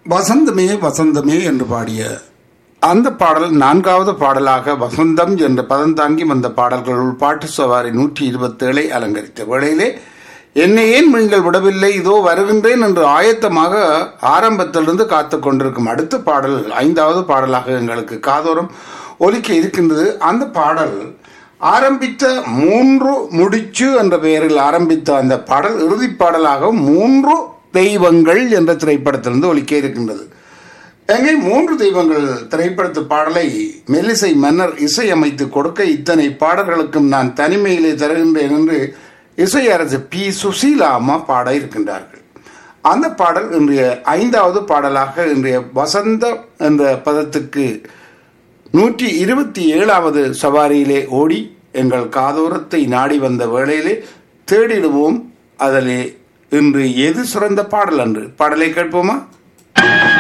வசந்தமே வசந்தமே என்று பாடிய அந்த பாடல் நான்காவது பாடலாக வசந்தம் என்ற பதம் தாங்கி வந்த பாடல்களுள் பாட்டு சவாரி நூற்றி இருபத்தேழை அலங்கரித்த வேளையிலே என்னை ஏன் நீங்கள் விடவில்லை இதோ வருகின்றேன் என்று ஆயத்தமாக ஆரம்பத்திலிருந்து காத்து கொண்டிருக்கும் அடுத்த பாடல் ஐந்தாவது பாடலாக எங்களுக்கு காதோரம் ஒலிக்க இருக்கின்றது அந்த பாடல் ஆரம்பித்த மூன்று முடிச்சு என்ற பெயரில் ஆரம்பித்த அந்த பாடல் இறுதிப் பாடலாக மூன்று தெய்வங்கள் என்ற திரைப்படத்திலிருந்து ஒலிக்க இருக்கின்றது எங்கே மூன்று தெய்வங்கள் திரைப்படத்து பாடலை மெல்லிசை மன்னர் இசையமைத்து கொடுக்க இத்தனை பாடல்களுக்கும் நான் தனிமையிலே தருகின்றேன் என்று இசையரசு பி சுசீலா அம்மா பாட இருக்கின்றார்கள் அந்த பாடல் இன்றைய ஐந்தாவது பாடலாக இன்றைய வசந்த என்ற பதத்துக்கு நூற்றி இருபத்தி ஏழாவது சவாரியிலே ஓடி எங்கள் காதோரத்தை நாடி வந்த வேளையிலே தேடிடுவோம் அதிலே இன்று எது சிறந்த பாடல் அன்று பாடலை கேட்போமா